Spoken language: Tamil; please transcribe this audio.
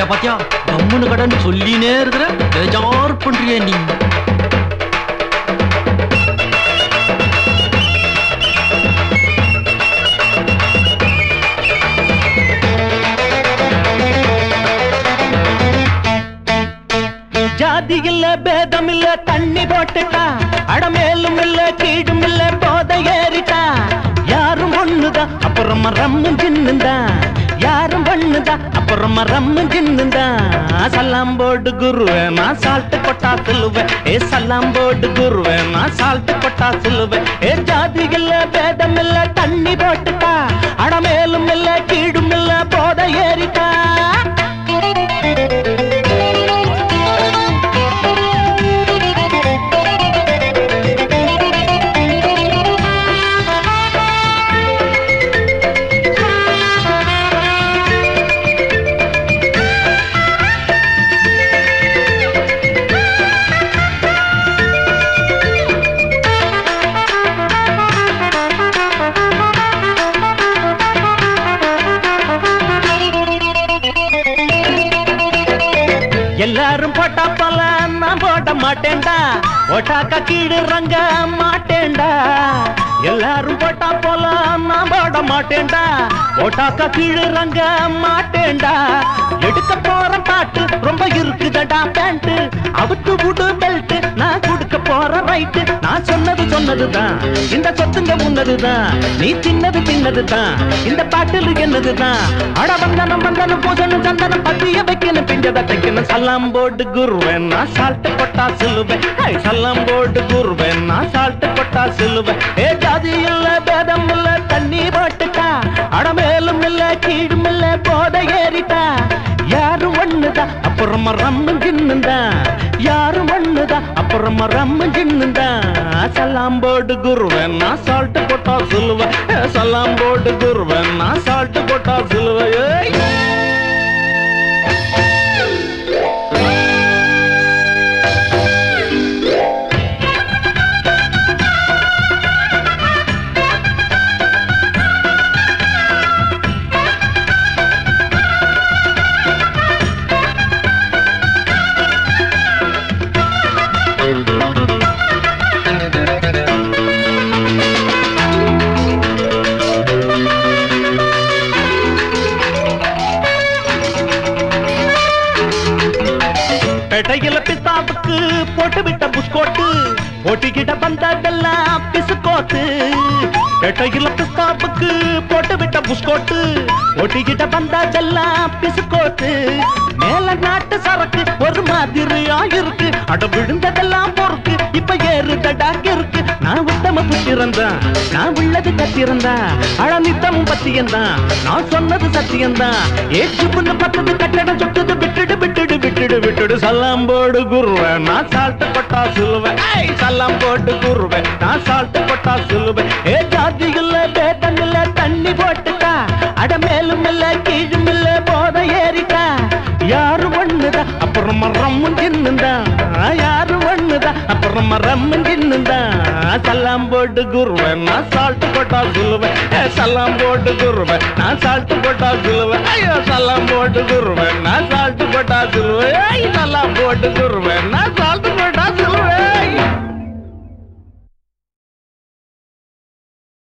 பாத்தியா பாத்தியா கம்முன்னு கடன் சொல்லினே இருக்கிற பேஜார் பண்றிய நீ ஜாதி இல்ல பேதம் இல்ல தண்ணி போட்டுட்டா அடமேலும் இல்ல கீழும் இல்ல போத ஏறிட்டா யாரும் ஒண்ணுதான் அப்புறமா ரம்மும் சின்னுதான் யாரும் ஒண்ணுதான் அப்புறமா ரம்மும் சின்னுதான் சல்லாம் போடு குருவே நான் சால்ட்டு கொட்டா சொல்லுவேன் ஏ சல்லாம் போடு குருவே நான் சால்ட்டு கொட்டா சொல்லுவேன் ஏ ஜாதி இல்ல பேதம் இல்ல தண்ணி போட்டுட்டா அடமேலும் இல்ல கீழும் இல்ல போத ஏறிட்டா எல்லாரும் போட்டா போல நான் போட மாட்டேன்டா போட்டாக்கா கீழே ரங்க மாட்டேன்டா எல்லாரும் போட்டா போல நான் போட மாட்டேன்டா போட்டாக்கா கீழே ரங்க மாட்டேன்டா எடுக்க போற பாட்டு ரொம்ப இருக்குதடா பேண்ட் அவுத்து விடு பெல்ட் நான் கொடுக்க போற ரைட்டு நான் சொன்னது சொன்னதுதான் இந்த சொத்துங்க முன்னதுதான் நீ தின்னது தின்னதுதான் இந்த பாட்டில் என்னதுதான் அட வந்தனம் வந்தனம் பூசணும் சந்தனம் பத்திய வைக்கணும் பிஞ்சத தைக்கணும் சல்லாம் போட்டு குருவேன் நான் சால்ட்டு கொட்டா சொல்லுவேன் ஐ, சல்லாம் போட்டு குருவேன் நான் சால்ட்டு கொட்டா சொல்லுவேன் ஏ ஜாதி இல்ல பேதம் இல்ல தண்ணி போட்டுட்டா அடமேலும் இல்ல கீழும் இல்ல போத ஏறிட்டா யாரும் ஒண்ணுதான் அப்புறமா ரம்மன் சின்னுதான் யாரும் ஒண்ணுதான் அப்புறமா ரம்மன் சின்னுதான் சல்லாம் போட்டு குருவேன் நான் சால்ட்டு கொட்டா சொல்லுவேன் ஏ, சல்லாம் போட்டு குருவேன் நான் சால்ட்டு கொட்டா சொல்லுவேன் ஏய் பெட்டையில பிஸ்தாவுக்கு போட்டு விட்ட புஸ்கோட்டு போட்டிக்கிட்ட வந்ததெல்லாம் பிசுக்கோட்டு பெட்டையில பிஸ்தாவுக்கு போட்டு விட்ட புஸ்கோட்டு போட்டிக்கிட்ட வந்ததெல்லாம் பிசுக்கோட்டு மேல நாட்டு சரக்கு ஒரு மாதிரியா இருக்கு அட விழுந்ததெல்லாம் பொறுக்கு இப்ப ஏறுதடா இருக்கு நான் உத்தம புத்திரந்தான் நான் உள்ளது கத்திரந்தான் அழ நித்தமும் பத்தியந்தான் நான் சொன்னது சத்தியந்தான் ஏற்று புண்ணு பத்தது கட்டடம் சுட்டது விட்டுடு விட்டுடு விட்டுடு விட்டுடு சல்லாம் போடு குருவேன் நான் சால்ட்டு கொட்டா சொல்லுவேன் ஏய், சல்லாம் போட்டு குருவேன் நான் சால்ட்டு கொட்டா சொல்லுவேன் ஏ ஜாதி இல்ல பேதம் இல்ல தண்ணி போட்டுட்டா அட மேலும் இல்ல கீழும் இல்ல போத ஏறிட்டா யாரும் ஒண்ணுதான் அப்புறம் ரம்மும் சின்னுதான் யாரும் ஒண்ணுதான் அப்புறம் ரம்மும் சின்னுதான் சல்லாம் போட்டு குருவேன் நான் சால்ட்டு போட்டா சொல்லுவேன் ஏ, சல்லாம் போட்டு குருவேன் நான் சால்ட்டு போட்டா சொல்லுவேன் ஐயோ சல்லாம் போட்டு குருவேன் நான் சால்ட்டு போட்டா சொல்லுவேன் ஏய், சல்லாம் போட்டு குருவேன் நான்